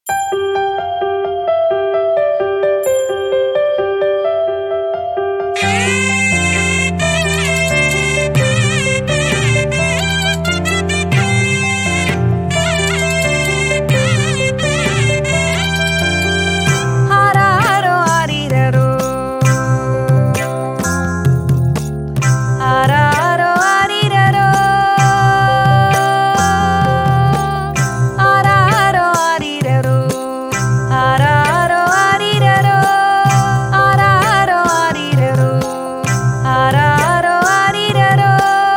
ஆராரோ ஆரிரரோ ஆராரோ ஆரிரரோ ஆராரோ ஆரிரரோ ஆராரோ ஆரிரரோ ஆராரோ ஆரிரரோ ஆராரோ ஆரிரரோ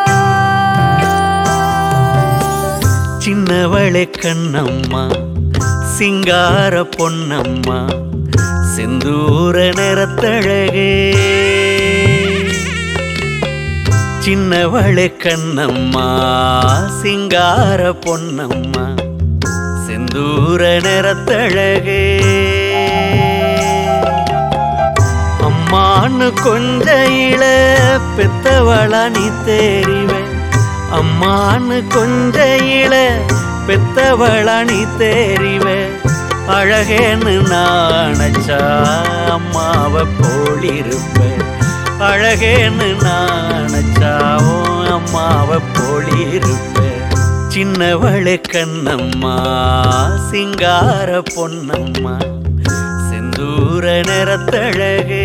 சின்னவளே கண்ணம்மா சிங்கார பொன்னம்மா செந்தூர நிறத்தழகே சின்னவளே கண்ணம்மா சிங்கார பொன்னம்மா செந்தூர நிறத்தழகே அம்மான்னு கொஞ்ச இள பெத்தவளா நீ தெரிவே அம்மான்னு கொஞ்ச இள பெத்தவளா நீ தெரிவே அழகேன்னு நானச்சா அம்மாவை போலிருப்பேன் அழகேன்னு நானச்சாவோ அம்மாவை போலிருப்பேன் சின்னவளே கண்ணம்மா சிங்கார பொன்னம்மா செந்தூர நிறத்தழகே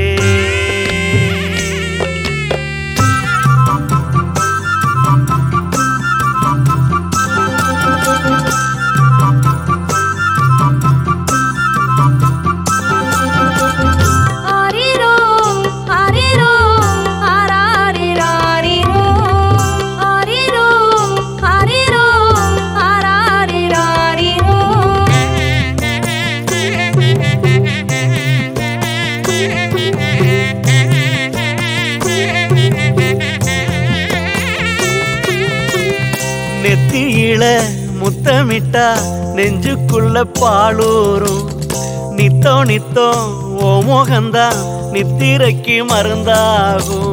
ஆரிரோ ஆரிரோ ஆராரிராரிரோ ஆரிரோ ஆரிரோ ஆராரிராரிரோ நெத்தியில முத்தமிட்டா நெஞ்சுக்குள்ள பாலூரும் நித்தோ நித்தோ ஓ மோகந்தா நித்திரைக்கு மருந்தாகும்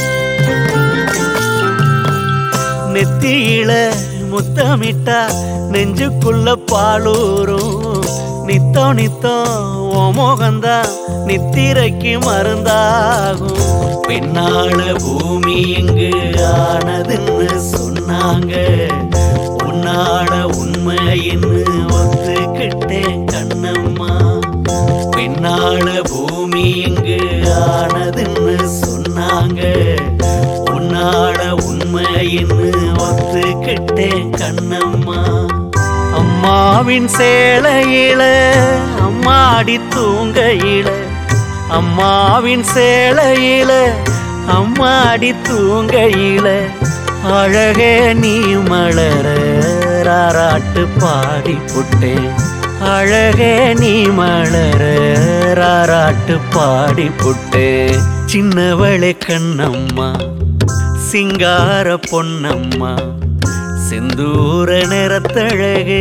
நெத்தியில முத்தமிட்டா நெஞ்சுக்குள்ள பாலூரும் நித்தோ நித்தோ ஓ மோகந்தா நித்திரைக்கு மருந்தாகும் பின்னால பூமி எங்கு ஆனதுன்னு சொன்னாங்க உன்னால உண்மைன்னு ஒத்துக்கிட்டேன் கண்ணம்மா பின்னால பூமி எங்கு ஆனதுன்னு சொன்னாங்க உன்னால உண்மைன்னு ஒத்துக்கிட்டேன் கண்ணம்மா அம்மாவின் சேலையில அம்மாடி தூங்கையில அம்மாவின் சேலையில அம்மாடி தூங்கையில அழகே நீ மலர ராராட்டு பாடி புட்டேன் அழகே நீ மலர ராராட்டு பாடி புட்டே சின்னவளே கண்ணம்மா சிங்கார பொன்னம்மா செந்தூர நிறத்தழகே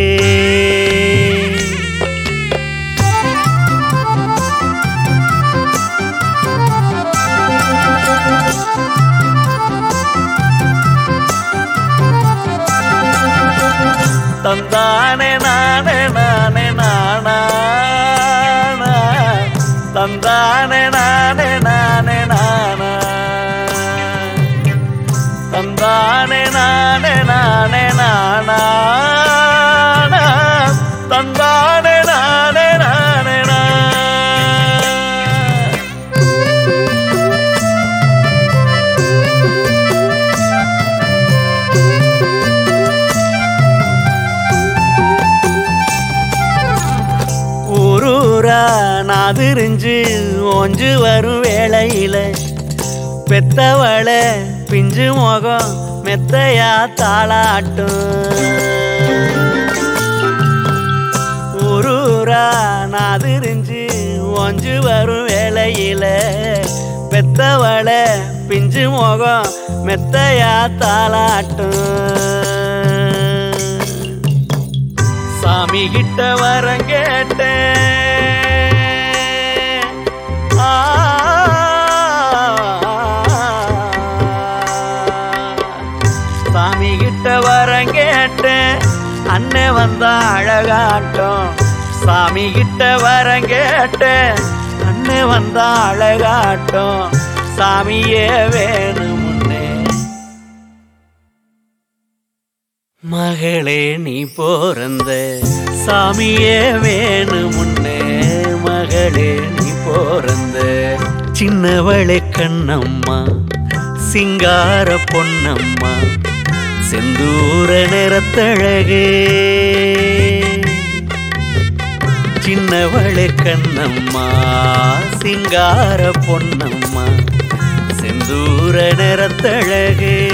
தந்தானே நானே நானே நானா தந்தானே நானே நானே நானா தந்தானே நானே நானே நானா தந்தானே நானே நானே நா ஊரூரா நாதிரிஞ்சு ஓஞ்சு வரும் வேளையில பெத்தவள பிஞ்சு முகம் மெத்தையா தாளாட்டும் ஊரூரா நாதிரிஞ்சு ஓஞ்சு வரும் வேளையில பெத்தவள பிஞ்சு முகம் மெத்தையா தாளாட்டும் சாமி கிட்ட வரம் கேட்டேன் ஆ. சாமி கிட்ட வரம் கேட்டேன் அண்ணன் வந்தா அழகாட்டம் சாமி கிட்ட வரம் கேட்டேன் அண்ணன் வந்தா அழகாட்டம் சாமியே வேணுமுன்னே மகளே நீ போறந்த சாமியே வேணுமுன்னே மகளே நீ போறந்த சின்னவளே கண்ணம்மா சிங்கார பொன்னம்மா செந்தூர நிறத்தழகே சின்னவளே கண்ணம்மா சிங்கார பொன்னம்மா செந்தூர நிறத்தழகே